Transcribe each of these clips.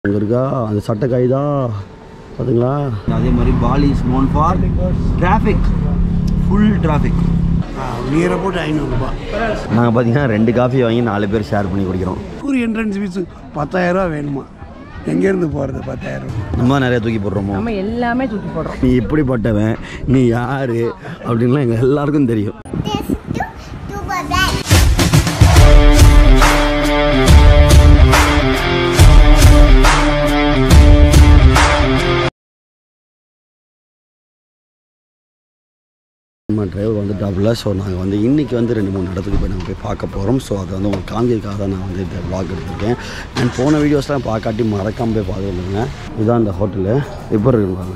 அங்கே இருக்கா அந்த சட்டை காயுதா பார்த்தீங்களா அதே மாதிரி Bali is known for traffic full traffic நீரை போட்டு ஐநூறுரூபா நாங்கள் பார்த்தீங்கன்னா ரெண்டு காஃபி வாங்கி நாலு பேர் ஷேர் பண்ணி குடிக்கிறோம் ஒரு என்ட்ரன்ஸ் ஃபீஸு பத்தாயிரரூவா வேணுமா எங்கேருந்து போகிறது பத்தாயிரம் நம்ம தான் நிறைய தூக்கி போடுறோமோ நம்ம எல்லாமே தூக்கி போடுறோம் நீ இப்படிப்பட்டவன் நீ யாரு அப்படின்லாம் எங்கள் எல்லாருக்கும் தெரியும் நம்ம டிரைவர் வந்துட்டாப்புல ஸோ நாங்கள் வந்து இன்றைக்கி வந்து ரெண்டு மூணு இடத்துக்கு போய் நாங்கள் போய் பார்க்க போகிறோம் ஸோ அதை வந்து உங்களுக்கு காமிக்கிறதுக்காக தான் நான் வந்து இந்த vlog எடுத்திருக்கேன் அண்ட் போன வீடியோஸ்லாம் பார்க்காட்டி மறக்காம போய் பார்த்துருந்தேங்க இதுதான் இந்த ஹோட்டலு இப்போ இருக்குங்க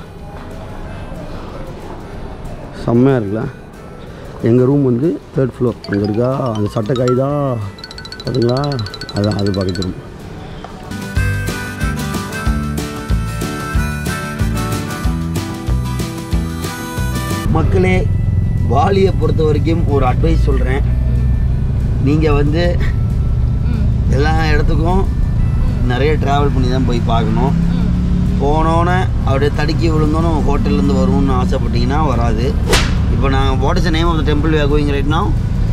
செம்மையாக இருக்குல்ல எங்கள் ரூம் வந்து தேர்ட் ஃப்ளோர் அங்கே இருக்கா அந்த சட்டை காயுதா பார்த்தீங்களா அதான் அது பக்கத்து ரூம் மக்களே பாலியை பொறுத்த வரைக்கும் ஒரு அட்வைஸ் சொல்கிறேன் நீங்கள் வந்து எல்லா இடத்துக்கும் நிறைய ட்ராவல் பண்ணி தான் போய் பார்க்கணும் போனோன்னே அப்படியே தடுக்கி விழுந்தோன்னு ஹோட்டல்லேருந்து வரும்னு ஆசைப்பட்டீங்கன்னா வராது இப்போ நாங்கள் what is name of the temple going right now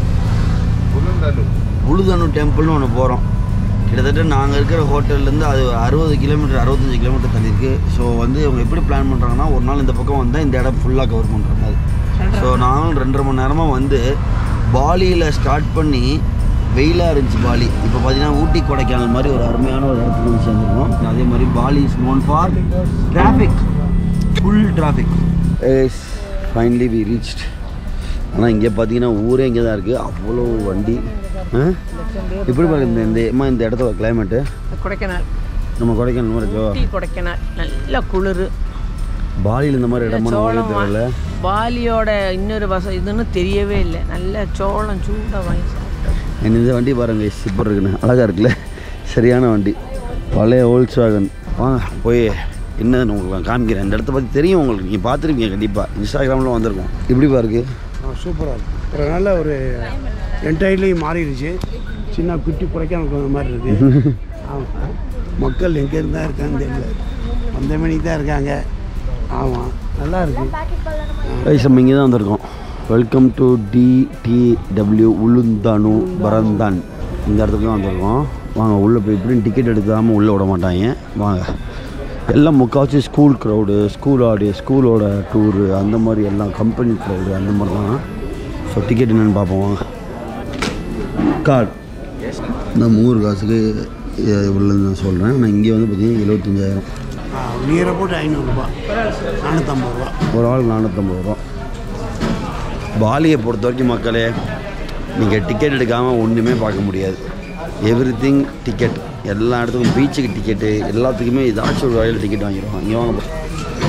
உளுதனு டெம்பிள்னு ஒன்று போகிறோம் கிட்டத்தட்ட நாங்கள் இருக்கிற ஹோட்டல்லேருந்து அது அறுபது கிலோமீட்டர் அறுபத்தஞ்சு கிலோமீட்டர் தள்ளி இருக்குது ஸோ வந்து இவங்க எப்படி பிளான் பண்ணுறாங்கன்னா ஒரு நாள் இந்த பக்கம் வந்தால் இந்த இடம் ஃபுல்லாக கவர் பண்ணுற மாதிரி ஸோ நாங்களும் ரெண்டரை மணி நேரமாக வந்து பாலியில் ஸ்டார்ட் பண்ணி வெயிலாக இருந்துச்சு பாலி இப்போ பார்த்தீங்கன்னா ஊட்டி கொடைக்கானல் மாதிரி ஒரு அருமையான ஒரு இடத்துல வந்து சேர்ந்துருக்கோம் அதே மாதிரி Bali is known for traffic full traffic yes finally we reached ஆனால் இங்கே பார்த்தீங்கன்னா ஊரே இங்கே தான் இருக்குது அவ்வளோ வண்டி ஆ? எப்படி பாருங்க இந்த இந்த அம்மா இந்த இடத்தோட கிளைமேட்டு கொடைக்கானல் நம்ம கொடைக்கானல் மாதிரி இருக்கோ ஊட்டி கொடைக்கானல் நல்ல குளிர் பாலியில் இந்த மாதிரி இடமா நம்ம தெரியல பாலியோட இன்னொரு வசம் இதுன்னு தெரியவே இல்லை நல்ல சோளம் சூடாக வாங்கி சாப்பிட்டோம் என்ன இந்த வண்டி பாருங்க சூப்பர் இருக்குண்ணே அழகாக இருக்குல்ல சரியான வண்டி பழைய ஓல்ஸ் வாகன் வாங்க போய் என்னன்னு உங்களுக்கு நான் காமிக்கிறேன் இந்த இடத்த பற்றி தெரியும் உங்களுக்கு நீங்கள் பார்த்துருப்பீங்க கண்டிப்பாக இன்ஸ்டாகிராமில் வந்திருக்கோம் இப்படி பாருக்கு சூப்பராக இருக்கும் ஒரு நல்ல ஒரு என்டையர்லேயும் மாறிடுச்சு சின்ன குட்டி குறைக்கான மாதிரி இருக்குது ஆமாம் மக்கள் எங்கே இருந்தா இருக்கான்னு தெரியல வந்த மணிக்கு தான் இருக்காங்க ஆமாம் நல்லா இருக்கு ரைஸ் நம்ம இங்கே தான் வந்திருக்கோம் வெல்கம் டு டிடிடபிள்யூ உளுந்தானு பரந்தான் இந்த இடத்துக்கு தான் வந்திருக்கோம் வாங்க உள்ளே போய் இப்படின்னு டிக்கெட் எடுக்காமல் உள்ளே விட மாட்டாங்க வாங்க எல்லாம் முக்கால்வாசி ஸ்கூல் க்ரௌடு ஸ்கூல் ஆடி ஸ்கூலோட டூரு அந்த மாதிரி எல்லாம் கம்பெனி க்ரௌடு அந்த மாதிரி தான் ஸோ டிக்கெட் என்னென்னு பார்ப்போம் வாங்க கார்டு நம்ம ஊர் காசுக்கு இவ்வளோன்னு நான் சொல்கிறேன் ஆனால் இங்கே வந்து பார்த்தீங்கன்னா எழுபத்தஞ்சாயிரம் நீரை போட்டு ஐநூறுரூபா நானூற்றம்பது ரூபா ஒரு ஆளுக்கு நானூற்றம்பது ரூபா பாலியை பொறுத்த வரைக்கும் மக்களே நீங்கள் டிக்கெட் எடுக்காமல் ஒன்றுமே பார்க்க முடியாது எவ்ரி திங் டிக்கெட் எல்லா இடத்துக்கும் பீச்சுக்கு டிக்கெட்டு எல்லாத்துக்குமே ஏதாச்சும் ஒரு வகையில் டிக்கெட் வாங்கிடுவாங்க இங்கே வாங்க பா.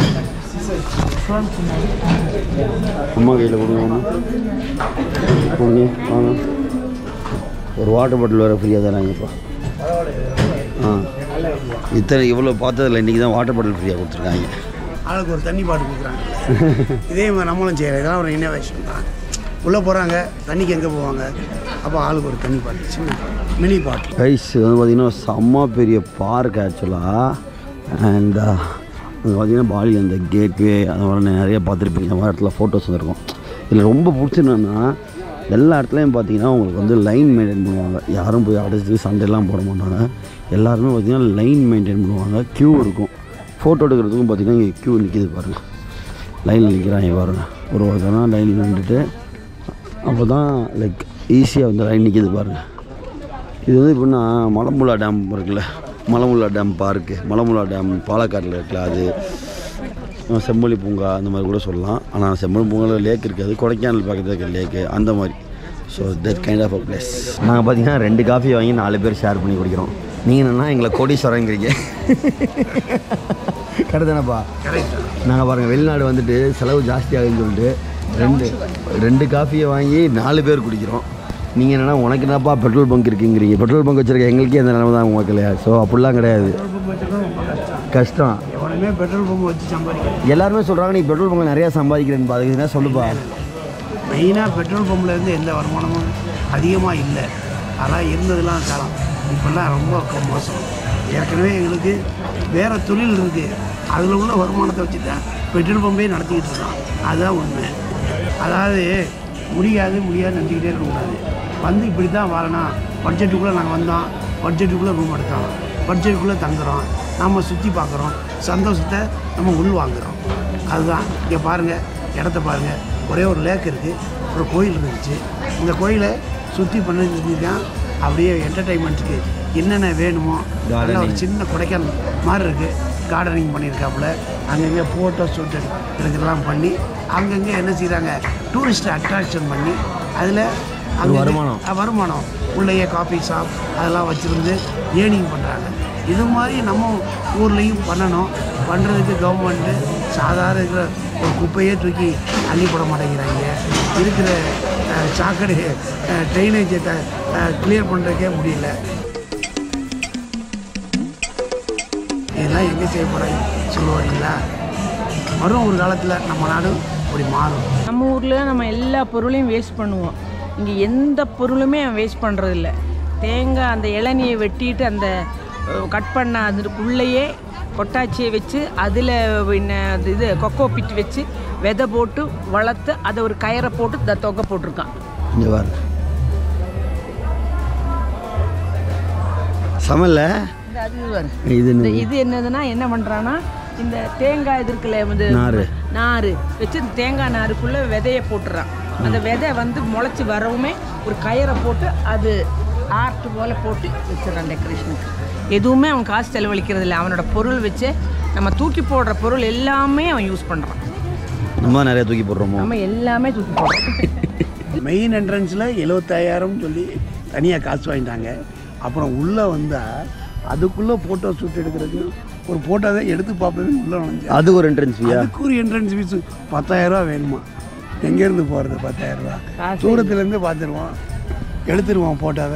அம்மா கையில் கொடுங்க அம்மா கொடுங்க வாங்க ஒரு வாட்டர் பாட்டில் வேறு ஃப்ரீயாக தராங்கப்பா ஆ இத்தனை இவ்வளோ பார்த்ததில்ல இன்றைக்கி தான் வாட்டர் பாட்டில் ஃப்ரீயாக கொடுத்துருக்காங்க ஆளுக்கு ஒரு தண்ணி பாட்டு கொடுக்குறாங்க இதே மாதிரி நம்மளும் செய்யலாம் இதெல்லாம் ஒரு இன்னோவேஷன் தான் உள்ளே போகிறாங்க தண்ணிக்கு எங்கே போவாங்க அப்போ ஆளுக்கு ஒரு தண்ணி பாட்டு சின்ன மினி பாட்டில் கைஸ் இது வந்து பார்த்திங்கன்னா செம்ம பெரிய பார்க் ஆக்சுவலாக அண்ட் அங்கே பார்த்தீங்கன்னா பாலி அந்த கேட்வே அந்த மாதிரி நிறைய பார்த்துருப்பீங்க அந்த மாதிரி இடத்துல ஃபோட்டோஸ் வந்துருக்கும் இதில் ரொம்ப பிடிச்சிருந்தா எல்லா இடத்துலையும் பார்த்தீங்கன்னா உங்களுக்கு வந்து லைன் மெயின்டைன் பண்ணுவாங்க யாரும் போய் அடைச்சிட்டு சண்டைலாம் போட மாட்டாங்க எல்லாருமே பார்த்தீங்கன்னா லைன் மெயின்டைன் பண்ணுவாங்க க்யூ இருக்கும் ஃபோட்டோ எடுக்கிறதுக்கும் பார்த்தீங்கன்னா இங்கே க்யூ நிற்கிது பாருங்கள் லைனில் நிற்கிறாங்க பாருங்கள் ஒரு ஒருத்தனா லைனில் நின்றுட்டு அப்போ தான் லைக் ஈஸியாக வந்து லைன் நிற்கிது பாருங்கள் இது வந்து எப்படின்னா மலம்புழா டேம் இருக்குல்ல Malampuzha dam park Malampuzha dam பாலக்காட்டில் இருக்குல்ல அது அஹ் செம்மொழி பூங்கா அந்த மாதிரி கூட சொல்லலாம் ஆனால் செம்மொழி பூங்காவில் லேக் இருக்காது கொடைக்கானல் பக்கத்தில் இருக்கிற லேக்கு அந்த மாதிரி so that kind of a place நாங்கள் பார்த்தீங்கன்னா ரெண்டு காஃபி வாங்கி நாலு பேர் ஷேர் பண்ணி குடிக்கிறோம் நீங்கள் என்னன்னா எங்களை கோடீஸ்வரங்கிறீங்க கரெக்டானப்பா நாங்கள் பாருங்கள் வெளிநாடு வந்துட்டு செலவு ஜாஸ்தியாகுதுன்னு சொல்லிட்டு ரெண்டு ரெண்டு காஃபியை வாங்கி நாலு பேர் குடிக்கிறோம் நீங்கள் என்னன்னா உனக்கு என்னப்பா பெட்ரோல் பங்க் இருக்குங்கிறீங்க பெட்ரோல் பங்க் வச்சுருக்க எங்களுக்கே அந்த நிலமை தான் மக்களையா ஸோ அப்படிலாம் கிடையாது கஷ்டம் எவனுமே பெட்ரோல் பம்பு வச்சு சம்பாதிக்கிறேன் எல்லாருமே சொல்கிறாங்க நீ பெட்ரோல் பங்க் நிறையா சம்பாதிக்கிறேன்னு பாதுக்குதுன்னா சொல்லுப்பா மெயினாக பெட்ரோல் பம்பில் எந்த வருமானமும் அதிகமாக இல்லை அதெல்லாம் இருந்ததெல்லாம் காலம் இப்போல்லாம் ரொம்ப க- மோசம் ஏற்கனவே எங்களுக்கு வேறு தொழில் இருக்குது அதில் உள்ள வருமானத்தை வச்சு தான் பெட்ரோல் பம்பே நடத்திக்கிட்டு இருக்கோம் அதுதான் உண்மை அதாவது முடியாது முடியாது நினச்சிக்கிட்டே இருக்கக்கூடாது வந்து இப்படி தான் வாழணும் பட்ஜெட்டுக்குள்ளே நாங்கள் வந்தோம் பட்ஜெட்டுக்குள்ளே ரூம் எடுத்தோம் பட்ஜெட்டுக்குள்ளே தங்குறோம் நம்ம சுற்றி பார்க்குறோம் சந்தோஷத்தை நம்ம உள் வாங்குறோம் அதுதான் இங்கே பாருங்கள் இடத்த பாருங்கள் ஒரே ஒரு லேக் இருக்குது ஒரு கோயில் இருந்துச்சு இந்த கோயிலை சுற்றி பண்ணி செஞ்சுருக்கேன் அப்படியே என்டர்டைன்மெண்ட்டுக்கு என்னென்ன வேணுமோ நல்ல ஒரு சின்ன கொடைக்கானல் மாதிரி இருக்குது கார்டனிங் பண்ணியிருக்காப்புல அங்கங்கே ஃபோட்டோ ஷூட் எடுக்கிறதெல்லாம் பண்ணி அங்கங்கே என்ன செய்கிறாங்க டூரிஸ்ட் அட்ராக்ஷன் பண்ணி அதில் அங்கே வருமானம். வருமானம் உள்ளேயே காஃபி ஷாப் அதெல்லாம் வச்சுருந்து ஏர்னிங் பண்ணுறாங்க இது மாதிரி நம்ம ஊர்லேயும் பண்ணணும் பண்ணுறதுக்கு கவர்மெண்ட்டு சாதாரண இருக்கிற ஒரு குப்பையே தூக்கி அள்ளி போட மாட்டேங்கிறாங்க இருக்கிற அஹ், சாக்கடை ட்ரைனேஜை கிளியர் பண்ணுறதுக்கே முடியல இதெல்லாம் எங்கே செய்ய போகிறாங்க சொல்லுவாங்களா வரும் ஒரு காலத்தில் நம்ம நாடு அப்படி மாறும் நம்ம ஊரில் நம்ம எல்லா பொருளையும் வேஸ்ட் பண்ணுவோம் இங்கே எந்த பொருளுமே வேஸ்ட் பண்ணுறதில்ல தேங்காய் அந்த இளநியை வெட்டிட்டு அந்த கட் பண்ண அதுக்குள்ளேயே கொட்டாச்சியை வச்சு அதில் என்ன அது இது கொக்கோ பிட்டு வச்சு விதை போட்டு வளர்த்து அதை ஒரு கயரை போட்டு த தொகை போட்டிருக்கான் இங்கே பாருங்க சமல்ல இந்த அது பாரு. இது இந்த என்ன? இது என்னதுன்னா என்ன பண்ணுறான்னா இந்த தேங்காய் இது இருக்குல்ல வந்து நாரு. நார் வச்சு இந்த தேங்காய் நாருக்குள்ளே விதைய போட்டுறான் அந்த விதை வந்து முளைச்சி வரவுமே ஒரு கயரை போட்டு அது ஆர்ட் போல் போட்டு வச்சிடறான் டெக்கரேஷனுக்கு எதுவுமே அவன் காசு செலவழிக்கிறது இல்லை அவனோட பொருள் வச்சு நம்ம தூக்கி போடுற பொருள் எல்லாமே அவன் யூஸ் பண்ணுறான் நம்ம நிறைய தூக்கி போடுறோமோ நம்ம எல்லாமே தூக்கி போடுறோம் மெயின் என்ட்ரன்ஸில் எழுபத்தாயிரம் சொல்லி தனியாக காசு வாங்கிட்டாங்க அப்புறம் உள்ளே வந்தால் அதுக்குள்ளே ஃபோட்டோ ஷூட் எடுக்கிறதுக்கு ஒரு ஃபோட்டோ தான் எடுத்து பார்ப்பது உள்ளே நுழைஞ்சு அது ஒரு என்ட்ரன்ஸ் ஃபீயா அதுக்கு ஒரு என்ட்ரன்ஸ் ஃபீஸ் பத்தாயிரரூவா வேணுமா எங்கேருந்து போகிறது பத்தாயிரரூவா காசு தூரத்துலேருந்து பார்த்துருவோம் எடுத்துருவோம் ஃபோட்டோவை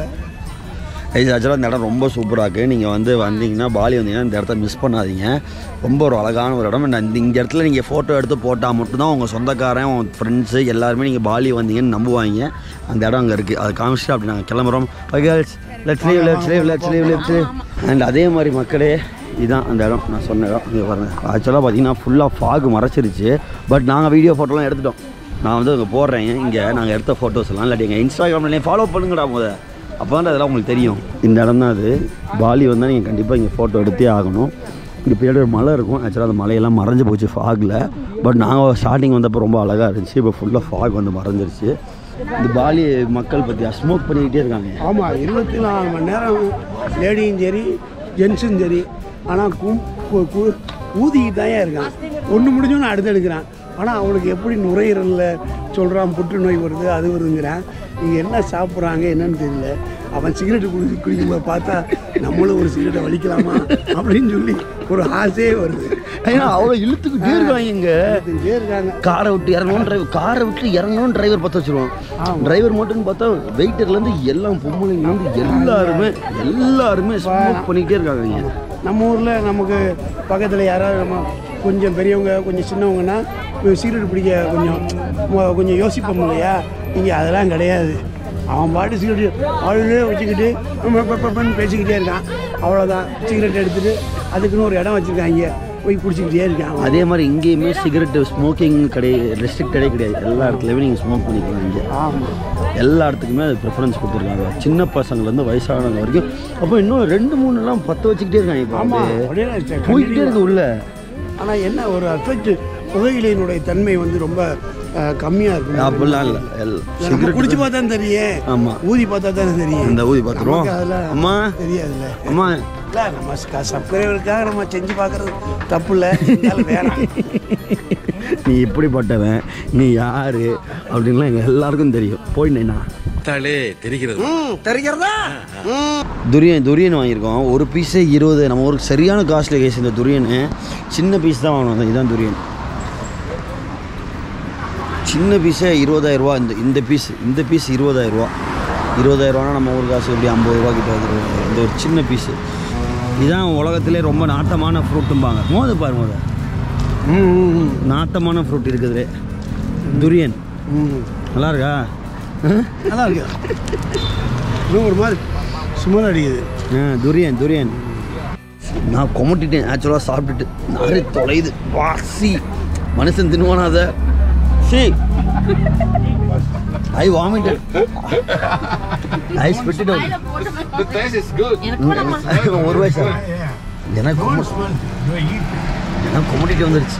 இது ஆக்சுவலாக இந்த இடம் ரொம்ப சூப்பராக இருக்குது நீங்கள் வந்து வந்தீங்கன்னா பாலி வந்தீங்கன்னா இந்த இடத்த மிஸ் பண்ணாதீங்க ரொம்ப ஒரு அழகான ஒரு இடம் இந்த இந்த இடத்துல நீங்கள் ஃபோட்டோ எடுத்து போட்டால் மட்டும்தான் உங்கள் சொந்தக்காரன் உங்கள் ஃப்ரெண்ட்ஸு எல்லாருமே நீங்கள் பாலி வந்தீங்கன்னு நம்புவாங்க அந்த இடம் அங்கே இருக்குது அதை காமிச்சிட்டு அப்படி நாங்கள் கிளம்புறோம் girls let's leave let's leave let's leave let's and அதே மாதிரி மக்களே இதுதான் அந்த இடம் நான் சொன்ன இடம் இங்கே பாருங்க ஆக்சுவலாக பார்த்தீங்கன்னா ஃபுல்லாக ஃபாகு மறைச்சிருச்சு பட் நாங்கள் வீடியோ ஃபோட்டோலாம் எடுத்துட்டோம் நான் வந்து அங்கே போடுறேன் இங்கே நாங்கள் எடுத்த ஃபோட்டோஸ் எல்லாம் இல்லாட்டி எங்கள் இன்ஸ்டாகிராம்லேயே ஃபாலோ பண்ணுங்கடா முத அப்போ தான் அதெல்லாம் உங்களுக்கு தெரியும் இந்த இடம் தான் அது பாலி வந்தால் நீங்கள் கண்டிப்பாக இங்கே ஃபோட்டோ எடுத்தே ஆகணும் இங்கே பின்னாடி ஒரு மலை இருக்கும் ஆக்சுவலாக அந்த மலையெல்லாம் மறைஞ்சு போச்சு ஃபாகில் பட் நாங்கள் ஸ்டார்டிங் வந்தப்போ ரொம்ப அழகாக இருந்துச்சு இப்போ ஃபுல்லாக ஃபாக் வந்து மறைஞ்சிருச்சு இந்த பாலி மக்கள் பற்றி ஸ்மோக் பண்ணிக்கிட்டே இருக்காங்க ஆமாம் இருபத்தி நாலு மணி நேரம் லேடியும் சரி ஜென்ஸும் சரி ஆனால் கும் கு- கு- ஊதிக்கிட்டு தான் இருக்கான் ஒன்று முடிஞ்சோன்னு அடுத்து எடுக்கிறான் ஆனால் அவனுக்கு எப்படி நுரையீரலில் சொல்கிறான் புற்றுநோய் வருது அது வருதுங்கிறான் இங்கே என்ன சாப்பிட்றாங்க என்னன்னு தெரியல அவன் சிகரெட்டு குடி குடிக்கும்போது பார்த்தா நம்மளும் ஒரு சிகரெட்டை வலிக்கலாமா அப்படின்னு சொல்லி ஒரு ஆசையே வருது ஏன்னா அவ்வளோ இழுத்துக்கிட்டே இருக்காங்க இங்கே பார்த்துக்கிட்டே இருக்காங்க காரை விட்டு இறங்கணும் டிரைவர் காரை விட்டு இறங்கணும் டிரைவர் பற்ற வச்சிருவான் டிரைவர் மட்டும்னு பார்த்தா வெயிட்டர்லேருந்து எல்லாம் பொம்பளைங்கலேருந்து எல்லாருமே எல்லாருமே ஸ்மோக் பண்ணிக்கிட்டே இருக்காங்க இங்க. நம்ம ஊரில் நமக்கு பக்கத்தில் யாராவது நம்ம கொஞ்சம் பெரியவங்க கொஞ்சம் சின்னவங்கன்னா சிகரெட் பிடிக்க கொஞ்சம் மொ- கொஞ்சம் யோசிப்போம் இல்லையா இங்கே அதெல்லாம் கிடையாது அவன் பாட்டு சிகரெட் அவளே வச்சுக்கிட்டு நம்ம ப- ப- பன்னு பேசிக்கிட்டே இருக்கான் அவ்வளோதான் சிகரெட் எடுத்துகிட்டு அதுக்குன்னு ஒரு இடம் வச்சுருக்காங்க போய் குடிச்சிக்கிட்டே இருக்கான் அவன். அதே மாதிரி இங்கேயுமே சிகரெட் ஸ்மோக்கிங் கிடையாது ரெஸ்ட்ரிக்டடே கிடையாது எல்லா இடத்துலையுமே நீங்கள் ஸ்மோக் பண்ணிக்கலாம் இங்கே ஆமாம் எல்லா இடத்துக்குமே அது ப்ரிஃபரன்ஸ் கொடுத்துருக்காங்க சின்ன பசங்கள்லேருந்து வயசானவங்க வரைக்கும் அப்போ இன்னும் ரெண்டு மூணுலாம் பற்ற வச்சுக்கிட்டே இருக்காங்க இப்போ ஆமாம் வந்து. அப்படியே போய்கிட்டே இருக்கு உள்ள ஆனால் என்ன ஒரு அஃபெக்ட் புகையிலையினுடைய தன்மை வந்து ரொம்ப கம்மியாக இருக்கும் அப்படிலாம் இல்லை எல் நம்ம சிகரெட் குடிச்சு பார்த்தா தான் தெரியும் ஆமாம் ஊதி பார்த்தா தானே தெரியும் இந்த ஊதி பார்த்துருவோம் நமக்கு அதெல்லாம் அம்மா தெரியாதுல்ல அம்மா இல்லை நம்ம சப்ஸ்கிரைபருக்காக நம்ம செஞ்சு பார்க்கறது தப்பு இல்லை இருந்தாலும் வேணாம் நீ இப்படிப்பட்டவன் நீ யாரு அப்படின்லாம் எங்கள் எல்லாருக்கும் தெரியும் போயிட்டேண்ணா பார்த்தாலே தெரிகிறது தெரிகிறதா துரியன் துரியன் வாங்கியிருக்கோம் ஒரு பீஸே இருபது நம்ம ஊருக்கு சரியான காஸ்ட்லி கேஸ் இந்த துரியனு சின்ன பீஸ் தான் வாங்கணும் இதுதான் துரியன் சின்ன பீஸே இருபதாயிரரூவா இந்த இந்த பீஸ் இந்த பீஸ் இருபதாயிரரூவா இருபதாயிரரூவானா நம்ம ஊர் காசு எப்படி ஐம்பது ரூபா கிட்ட வந்துருவாங்க இந்த ஒரு சின்ன பீஸு இதுதான் உலகத்திலே ரொம்ப நாட்டமான ஃப்ரூட்டும்பாங்க மோது பாரு மோத நாட்டமான ஃப்ரூட் இருக்குதுலே துரியன் நல்லா இருக்கா நல்லா இருக்கு இன்னும் ஒரு மாதிரி சுமர் அடிக்குது ஆ துரியன் துரியன் நான் கொமட்டிட்டேன் ஆக்சுவலாக சாப்பிட்டுட்டு நிறைய தொலையுது வாசி மனுஷன் தின்னுவானா அதை see I vomited I spit The taste is good. ஒரு வயசு எனக்கு கொம- எனக்கு கொமட்டிட்டு வந்துருச்சு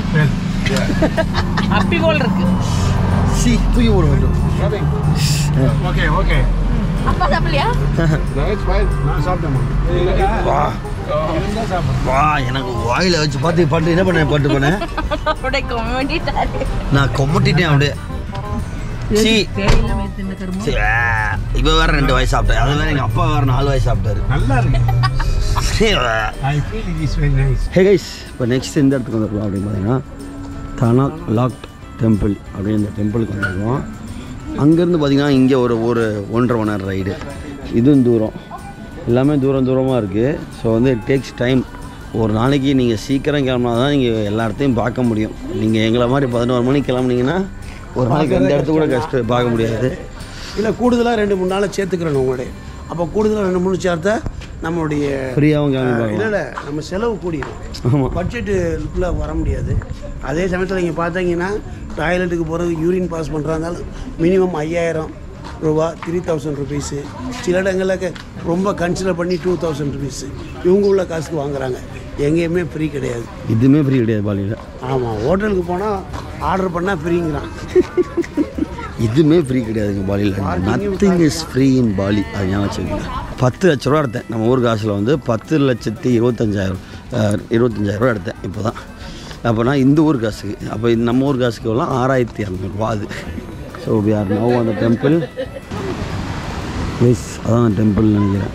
அப்பி போல் இருக்கு சி தூக்கி போட வேண்டும் ஓகே ஓகே அப்பா சாப்பிடலையா No, it's fine. நான் சாப்பிட்டேம்மா வா வா எனக்கு வாயில வச்சு பார்த்து பாட்டு என்ன பண்ணேன் பாட்டு பண்ணேன் அப்படியே கொமெண்டிட்டாரு நான் கொமட்டிட்டேன் அப்படியே சி தேவையில்லாம தின்ன கரும்பு சரி, ஆ, இப்ப வேற ரெண்டு வயசு சாப்பிட்டேன் அது வேற எங்க அப்பா வேற நாலு வயசு சாப்பிட்டாரு நல்லா இருக்கு I feel it is very nice hey guys இப்போ நெக்ஸ்ட் எந்த இடத்துக்கு வந்திருக்கோம் அப்படின்னு பார்த்தீங்கன்னா தனாக் லாக்ட் டெம்பிள் அப்படின்னு இந்த டெம்பிளுக்கு வந்திருக்கோம் அங்கேருந்து பார்த்தீங்கன்னா இங்கே ஒரு ஒரு ஒன்றரை மணி நேரம் ரைடு இதுவும் தூரம் எல்லாமே தூரம் தூரமாக இருக்குது ஸோ வந்து இட் டேக்ஸ் டைம் ஒரு நாளைக்கு நீங்கள் சீக்கிரம் கிளம்புனா தான் நீங்கள் எல்லா இடத்தையும் பார்க்க முடியும் நீங்கள் எங்களை மாதிரி பதினோரு மணிக்கு கிளம்புனீங்கன்னா ஒரு நாளைக்கு எந்த இடத்த கூட கஷ்டம் பார்க்க முடியாது இல்லை கூடுதலாக ரெண்டு மூணு நாளை சேர்த்துக்கிறேன் உங்களுடைய அப்போ கூடுதலாக ரெண்டு மூணு சேர்த்தா நம்மளுடைய ஃப்ரீயாகவும் கிளம்பி இல்லை பார்க்கலாம் இல்லை நம்ம செலவு கூடிடும் ஆமாம் பட்ஜெட்டுக்குள்ளே வர முடியாது அதே சமயத்தில் நீங்கள் பார்த்தீங்கன்னா டாய்லெட்டுக்கு போகிறதுக்கு யூரின் பாஸ் பண்ணுறதாலும் மினிமம் ஐயாயிரம் ரூபா த்ரீ தௌசண்ட் ருபீஸு சில இடங்களில் ரொம்ப கன்சிடர் பண்ணி டூ தௌசண்ட் ருபீஸு இவங்க உள்ள காசுக்கு வாங்குறாங்க எங்கேயுமே ஃப்ரீ கிடையாது இதுவுமே ஃப்ரீ கிடையாது பாலியில் ஆமாம் ஹோட்டலுக்கு போனால் ஆர்டர் பண்ணால் ஃப்ரீங்கிறான் இதுவுமே ஃப்ரீ கிடையாதுங்க பாலியில் nothing is free in Bali அது ஞாபகம் வச்சுக்கோங்க பத்து லட்ச ரூபா எடுத்தேன் நம்ம ஊர் காசில் வந்து பத்து லட்சத்தி இருபத்தஞ்சாயிரம் அஹ், இருபத்தஞ்சாயிரம் ரூபா எடுத்தேன் இப்போ தான் அப்போனா இந்த ஊர் காசுக்கு அப்போ இந்த நம்ம ஊர் காசுக்கு எவ்வளோ ஆறாயிரத்தி இரநூறுவா அது ஸோ வி ஆர் நோ அந்த டெம்பிள் எஸ் அதான் அந்த டெம்பிள் நினைக்கிறேன்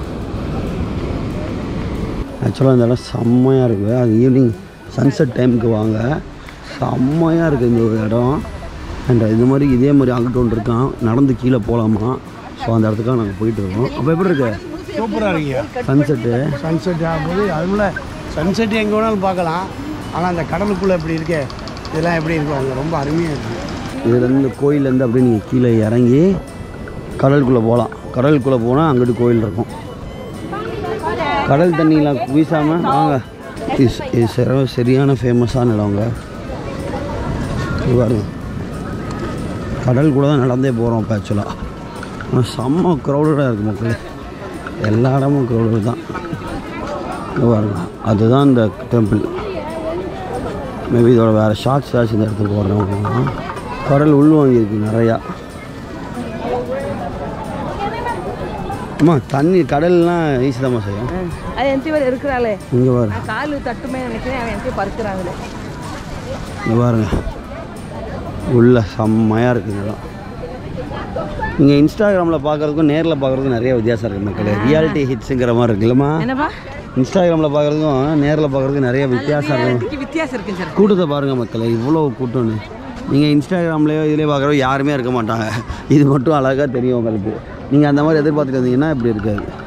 ஆக்சுவலாக இந்த இடம் செம்மையாக இருக்குது அது ஈவினிங் சன்செட் டைமுக்கு வாங்க செம்மையாக இருக்குது இந்த ஒரு இடம் அண்ட் இது மாதிரி இதே மாதிரி அங்கிட்டு ஒன்று இருக்கான் நடந்து கீழே போகலாமா ஸோ அந்த இடத்துக்காக நாங்கள் போயிட்டு இருக்கோம் அப்போ எப்படி இருக்கு சூப்பராக இருக்கியா சன்செட்டு சன்செட் ஆகும்போது அதுக்குள்ள சன்செட் எங்கே வேணாலும் பார்க்கலாம் ஆனால் அந்த கடலுக்குள்ளே எப்படி இருக்கே இதெல்லாம் எப்படி இருக்கும் அங்கே ரொம்ப அருமையாக இருக்குது இதுலேருந்து கோயிலேருந்து அப்படியே நீங்கள் கீழே இறங்கி கடலுக்குள்ளே போகலாம் கடலுக்குள்ளே போனால் அங்கிட்டு கோயில் இருக்கும் கடல் தண்ணியில் வீசாமல் வாங்க இது ச- இது சரி- சரியான ஃபேமஸான இடங்க இது பாருங்க கடல் கூட தான் நடந்தே போகிறோம் இப்போ ஆக்சுவலாக ஆனால் செம்ம க்ரௌடடாக இருக்குது மக்கள் எல்லா இடமும் க்ரௌடட் தான் இது பாருங்க அதுதான் இந்த டெம்பிள் மேபி இதோட வேறு ஷார்ட்ஸ் ஏதாச்சும் இந்த இடத்துக்கு போடுறோம் கடல் உள்வாங்கியிருக்கு நிறையா அம்மா தண்ணி கடல்லாம் ஈஸி தான் செய்யும் அது எந்த பேர் இருக்கிறாளே இங்கே பாரு நான் காலு தட்டுமே நினைக்கிறேன் அவன் எந்த பறிக்கிறாங்களே இங்கே பாருங்க உள்ள செம்மையாக இருக்குது இந்த இடம் நீங்கள் இன்ஸ்டாகிராமில் பார்க்குறதுக்கும் நேரில் பார்க்குறதுக்கும் நிறைய வித்தியாசம் இருக்குது மக்களே ரியாலிட்டி ஹிட்ஸுங்கிற மாதிரி இருக்குல்லம்மா என்னப்பா இன்ஸ்டாகிராமில் பார்க்குறதுக்கும் நேரில் பார்க்குறதுக்கும் நிறைய வித்தியாசம் இருக்கும் இதுக்கு வித்தியாசம் இருக்கு சார் கூட்டத்தை பாருங்கள் மக்களே இவ்வளோ கூட்டம்னு நீங்கள் இன்ஸ்டாகிராம்லேயோ இதிலே பார்க்குறோ யாருமே இருக்க மாட்டாங்க இது மட்டும் அழகாக தெரியும் உங்களுக்கு நீங்கள் அந்த மாதிரி எதிர்பார்த்துட்டு வந்தீங்கன்னா இப்படி இருக்காது